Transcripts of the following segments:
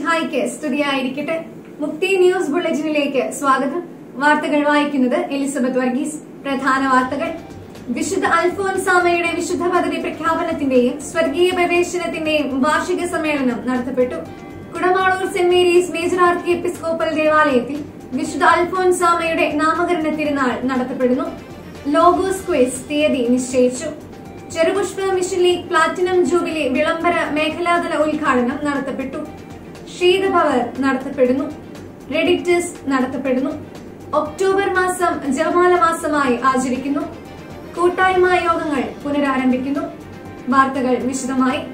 മിശിഹായിക്ക് സ്തുതിയായിരിക്കട്ടെ മുക്തി ന്യൂസ് ബുള്ളറ്റിനിലേക്ക് സ്വാഗതം വാർത്തകൾ വായിക്കുന്നത് എലിസബത്ത് വർഗീസ് പ്രധാന വാർത്തകൾ വിശുദ്ധ അൽഫോൻസാമയുടെ വിശുദ്ധ പദവി പ്രഖ്യാപനത്തിന്റെയും സ്വർഗീയ പ്രവേശനത്തിന്റെയും വാർഷിക സമ്മേളനം നടത്തപ്പെട്ടു Kudamaloor saint Mary's major archiepiscopal ദേവാലയത്തിൽ വിശുദ്ധ അൽഫോൻസാമയുടെ നാമകരണ തിരുനാൾ നടത്തപ്പെടുന്നു ലോഗോസ് ക്വിസ് തീയതി നിശ്ചയിച്ചു ചെറുപുഷ്പ മിഷൻ ലീഗ് പ്ലാറ്റിനം ജൂബിലി വിളംബര മേഖലാതല ഉദ്ഘാടനം നടത്തപ്പെട്ടു ശീതപവർ നടത്തപ്പെടുന്നു റെഡിറ്റസ് നടത്തപ്പെടുന്നു ഒക്ടോബർ മാസം ജപമാല മാസമായി ആചരിക്കുന്നു കൂട്ടായ്മ യോഗങ്ങൾ പുനരാരംഭിക്കുന്നു വാർത്തകൾ വിശദമായി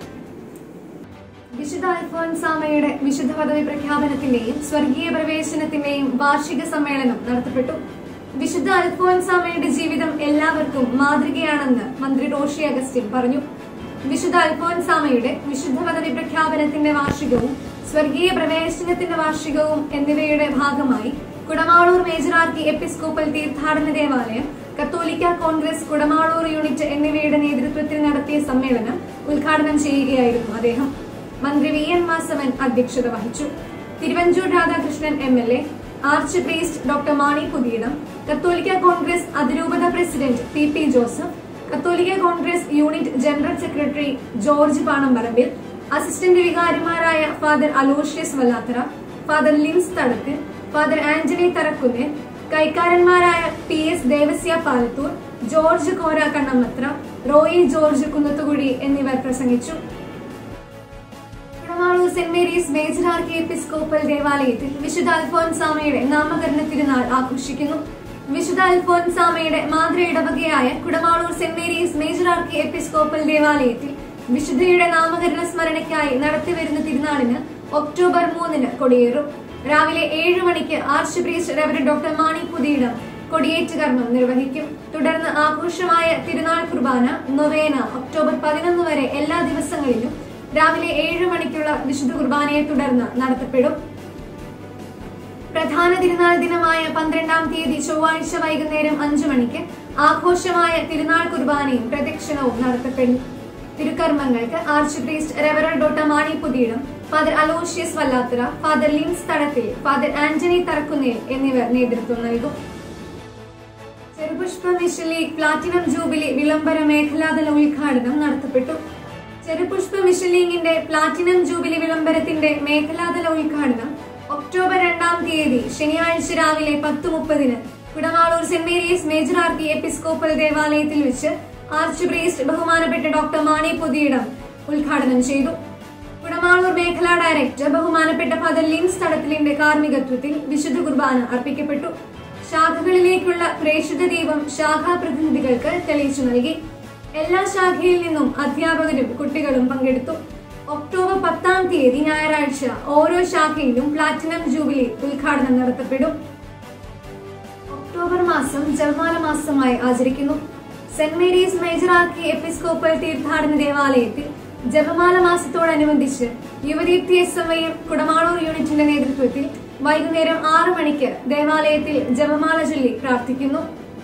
വിശുദ്ധ അൽഫോൻസാമയുടെ വിശുദ്ധ പദവി പ്രഖ്യാപനത്തിന്റെയും സ്വർഗീയ പ്രവേശനത്തിന്റെയും വാർഷിക സമ്മേളനം നടത്തപ്പെട്ടു വിശുദ്ധ അൽഫോൻസാമയുടെ ജീവിതം എല്ലാവർക്കും മാതൃകയാണെന്ന് മന്ത്രി റോഷി അഗസ്റ്റിൻ പറഞ്ഞു വിശുദ്ധ അൽഫോൻസാമയുടെ വിശുദ്ധ പദവി പ്രഖ്യാപനത്തിന്റെ വാർഷികവും സ്വർഗീയ പ്രവേശനത്തിന്റെ വാർഷികവും എന്നിവയുടെ ഭാഗമായി കുടമാളൂർ മേജറാർക്കി എപ്പിസ്കോപ്പൽ തീർത്ഥാടന ദേവാലയം കത്തോലിക്ക കോൺഗ്രസ് കുടമാളൂർ യൂണിറ്റ് എന്നിവയുടെ നേതൃത്വത്തിൽ നടത്തിയ സമ്മേളനം ഉദ്ഘാടനം ചെയ്യുകയായിരുന്നു അദ്ദേഹം മന്ത്രി വി എൻ വാസവൻ അധ്യക്ഷത വഹിച്ചു Thiruvanchoor Radhakrishnan M L A arch priest doctor Mani Puthiyidam കത്തോലിക്ക കോൺഗ്രസ് അതിരൂപത പ്രസിഡന്റ് പി പി ജോസഫ് കത്തോലിക്ക Congress unit general secretary George Panamparambil assistant വികാരിമാരായ father Aloysius Vallathara father Lins Thadakk father Antony Tharakkunnil കൈക്കാരന്മാരായ പി എസ് ദേവസ്യ പാലത്തൂർ ജോർജ് കോര കണ്ണമത്ര റോയി ജോർജ് കുന്നത്തുകുഴി എന്നിവർ പ്രസംഗിച്ചു Kudamaloor saint Mary's major archiepiscopal ദേവാലയത്തിൽ വിശുദ്ധ അൽഫോൻസാമയുടെ നാമകരണ തിരുനാൾ ആഘോഷിക്കുന്നു വിശുദ്ധ അൽഫോൻസാമയുടെ മാതൃ ഇടവകയായ Kudamaloor saint Mary's major archiepiscopal ദേവാലയത്തിൽ വിശുദ്ധയുടെ നാമകരണ സ്മരണയ്ക്കായി നടത്തിവരുന്ന തിരുനാളിന് ഒക്ടോബർ മൂന്നിന് കൊടിയേറും രാവിലെ ഏഴ് മണിക്ക് arch priest reverend doctor Mani Puthiyidam കൊടിയേറ്റ് കർമ്മം നിർവഹിക്കും തുടർന്ന് ആഘോഷമായ തിരുനാൾ കുർബാന നൊവേന ഒക്ടോബർ പതിനൊന്ന് വരെ എല്ലാ ദിവസങ്ങളിലും രാവിലെ ഏഴ് മണിക്കുള്ള വിശുദ്ധ കുർബാനയെ തുടർന്ന് നടത്തപ്പെടും പ്രധാന തിരുനാൾ ദിനമായ പന്ത്രണ്ടാം തീയതി ചൊവ്വാഴ്ച വൈകുന്നേരം അഞ്ചു മണിക്ക് ആഘോഷമായ തിരുനാൾ കുർബാനയും പ്രദക്ഷിണവും നടത്തപ്പെടും തിരുക്കർമ്മങ്ങൾക്ക് ആർച്ച് പ്രീസ്റ്റ് റെവറൽ ഡോട്ട Mani Puthiyidam father Aloysius Vallathara father Lins Thadathil father Antony Tharakkunnel എന്നിവർ നേതൃത്വം നൽകും Cherupushpa mission league platinum jubilee വിളംബര മേഖലാതല ഉദ്ഘാടനം നടത്തപ്പെട്ടു ചെറുപുഷ്പ മിഷൻ ലീഗിന്റെ പ്ലാറ്റിനം ജൂബിലി വിളംബരത്തിന്റെ മേഖലാതല ഉദ്ഘാടനം ഒക്ടോബർ രണ്ടാം തീയതി ശനിയാഴ്ച രാവിലെ പത്ത് മുപ്പതിന് Kudamaloor saint Mary's major archiepiscopal ദേവാലയത്തിൽ വെച്ച് ആർച്ച് പ്രീസ്റ്റ് ബഹുമാനപ്പെട്ട ഡോക്ടർ മാണി പുതിയിടം ഉദ്ഘാടനം ചെയ്തു കുടമാളൂർ മേഖലാ ഡയറക്ടർ ബഹുമാനപ്പെട്ട ഫാദർ ലിൻസ് തടത്തിലിന്റെ കാർമ്മികത്വത്തിൽ വിശുദ്ധ കുർബാന അർപ്പിക്കപ്പെട്ടു ശാഖകളിലേക്കുള്ള പ്രേക്ഷിത ദീപം ശാഖാ പ്രതിനിധികൾക്ക് തെളിയിച്ചു നൽകി എല്ലാ ശാഖയിൽ നിന്നും അധ്യാപകരും കുട്ടികളും പങ്കെടുത്തു ഒക്ടോബർ പത്താം തീയതി ഞായറാഴ്ച ഓരോ ശാഖയിലും പ്ലാറ്റിനം ജൂബിലി ഉദ്ഘാടനം നടത്തപ്പെടും ഒക്ടോബർ മാസം ജപമാല മാസമായി ആചരിക്കുന്നു Saint Mary's major archiepiscopal തീർത്ഥാടന ദേവാലയത്തിൽ ജപമാല മാസത്തോടനുബന്ധിച്ച് യുവദീപ്തി എസ് എം ഐയും കുടമാളൂർ യൂണിറ്റിന്റെ നേതൃത്വത്തിൽ വൈകുന്നേരം ആറ് മണിക്ക് ദേവാലയത്തിൽ ജപമാല ചൊല്ലി പ്രാർത്ഥിക്കുന്നു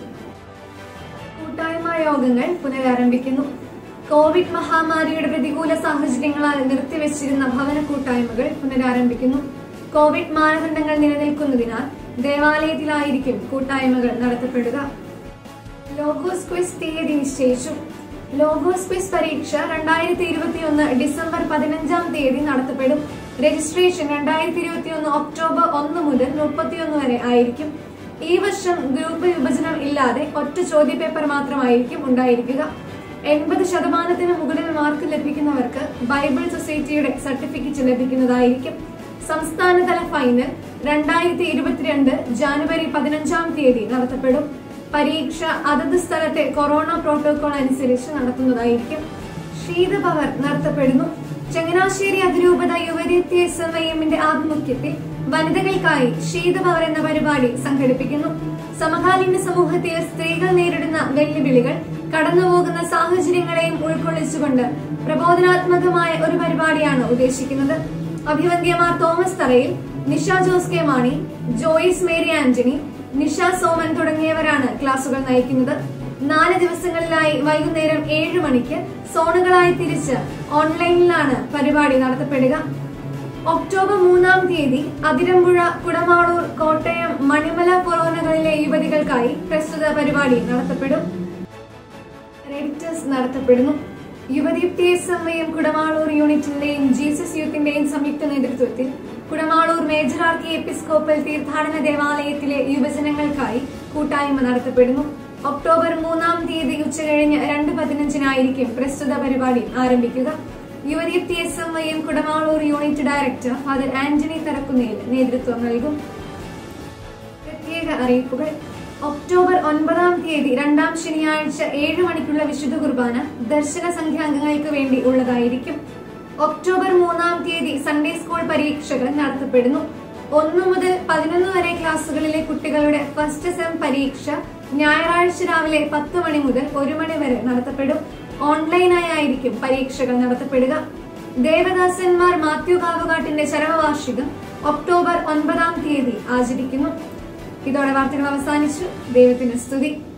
കൂട്ടായ്മ യോഗങ്ങൾ പുനരാരംഭിക്കുന്നു കോവിഡ് മഹാമാരിയുടെ പ്രതികൂല സാഹചര്യങ്ങളാൽ നിർത്തിവെച്ചിരുന്ന ഭവന കൂട്ടായ്മകൾ പുനരാരംഭിക്കുന്നു കോവിഡ് മാനദണ്ഡങ്ങൾ നിലനിൽക്കുന്നതിനാൽ ദേവാലയത്തിലായിരിക്കും കൂട്ടായ്മകൾ നടത്തപ്പെടുക ലോഗോസ് ക്വിസ് തീയതി നിശ്ചയിച്ചു ലോഗോസ് ക്വിസ് പരീക്ഷ രണ്ടായിരത്തി ഇരുപത്തിയൊന്ന് ഡിസംബർ പതിനഞ്ചാം തീയതി നടത്തപ്പെടും രജിസ്ട്രേഷൻ രണ്ടായിരത്തി ഇരുപത്തിയൊന്ന് ഒക്ടോബർ ഒന്ന് മുതൽ മുപ്പത്തിയൊന്ന് വരെ ആയിരിക്കും ഈ വർഷം ഗ്രൂപ്പ് വിഭജനം ഇല്ലാതെ ഒറ്റ ചോദ്യപേപ്പർ മാത്രമായിരിക്കും ഉണ്ടായിരിക്കുക എൺപത് ശതമാനത്തിന് മുകളിൽ മാർക്ക് ലഭിക്കുന്നവർക്ക് ബൈബിൾ സൊസൈറ്റിയുടെ സർട്ടിഫിക്കറ്റ് ലഭിക്കുന്നതായിരിക്കും സംസ്ഥാനതല ഫൈനൽ രണ്ടായിരത്തി ഇരുപത്തിരണ്ട് ജാനുവരി പതിനഞ്ചാം തീയതി നടത്തപ്പെടും പരീക്ഷ അതത് സ്ഥലത്തെ കൊറോണ പ്രോട്ടോകോൾ അനുസരിച്ച് നടത്തുന്നതായിരിക്കും ശീതപവർ നടത്തപ്പെടുന്നു ചങ്ങനാശ്ശേരി അതിരൂപത യുവരീത്തി എസ് എം ഐ എമ്മിന്റെ ആഭിമുഖ്യത്തിൽ വനിതകൾക്കായി ശീതപവർ എന്ന പരിപാടി സംഘടിപ്പിക്കുന്നു സമകാലീന സമൂഹത്തിൽ സ്ത്രീകൾ നേരിടുന്ന വെല്ലുവിളികൾ കടന്നുപോകുന്ന സാഹചര്യങ്ങളെയും ഉൾക്കൊള്ളിച്ചുകൊണ്ട് പ്രബോധനാത്മകമായ ഒരു പരിപാടിയാണ് ഉദ്ദേശിക്കുന്നത് അഭിവന്ദ്യമാർ തോമസ് തറയിൽ നിഷ ജോസ് കെ മാണി ജോയിസ് മേരി ആന്റണി നിഷ സോമൻ തുടങ്ങിയവരാണ് ക്ലാസുകൾ നയിക്കുന്നത് നാല് ദിവസങ്ങളിലായി വൈകുന്നേരം ഏഴ് മണിക്ക് സോണുകളായി തിരിച്ച് ഓൺലൈനിലാണ് പരിപാടി നടത്തപ്പെടുക ഒക്ടോബർ മൂന്നാം തീയതി അതിരമ്പുഴ കുടമാളൂർ കോട്ടയം മണിമല കൊറോണകളിലെ യുവതികൾക്കായി പ്രസ്തുത പരിപാടി നടത്തപ്പെടും റെഡ് ടെസ്റ്റ് നടത്തപ്പെടുന്നു യുവദീപ്തി എസ് എം ഐയും കുടമാളൂർ യൂണിറ്റിന്റെയും ജീസസ് യൂത്തിന്റെയും സംയുക്ത നേതൃത്വത്തിൽ കുടമാളൂർ മേജർ ആർക്കി എപ്പിസ്കോപ്പൽ തീർത്ഥാടന ദേവാലയത്തിലെ യുവജനങ്ങൾക്കായി കൂട്ടായ്മ നടത്തപ്പെടുന്നു ഒക്ടോബർ മൂന്നാം തീയതി ഉച്ചകഴിഞ്ഞ് രണ്ട് പതിനഞ്ചിനായിരിക്കും പ്രസ്തുത പരിപാടി ആരംഭിക്കുക യുവദീപ്തി എസ് എം ഐയും Kudamaloor unit director father Antony Tharakkunnel നേതൃത്വം നൽകും പ്രത്യേക അറിയിപ്പുകൾ ഒക്ടോബർ ഒൻപതാം തീയതി രണ്ടാം ശനിയാഴ്ച ഏഴ് മണിക്കുള്ള വിശുദ്ധ കുർബാന ദർശന സംഖ്യാംഗങ്ങൾക്ക് വേണ്ടി ഉള്ളതായിരിക്കും ഒക്ടോബർ മൂന്നാം തീയതി സൺഡേ സ്കൂൾ പരീക്ഷകൾ നടത്തപ്പെടുന്നു ഒന്നു മുതൽ പതിനൊന്ന് വരെ ക്ലാസ്സുകളിലെ കുട്ടികളുടെ ഫസ്റ്റ് സെം പരീക്ഷ ഞായറാഴ്ച രാവിലെ പത്ത് മണി മുതൽ ഒരു മണി വരെ നടത്തപ്പെടും ഓൺലൈനായി ആയിരിക്കും പരീക്ഷകൾ നടത്തപ്പെടുക ദേവദാസന്മാർ മാത്യു കാവുകാട്ടിന്റെ ചരമവാർഷികം ഒക്ടോബർ ഒൻപതാം തീയതി ആചരിക്കുന്നു ഇതോടെ വാർത്തകൾ അവസാനിച്ചു ദൈവത്തിന് സ്തുതി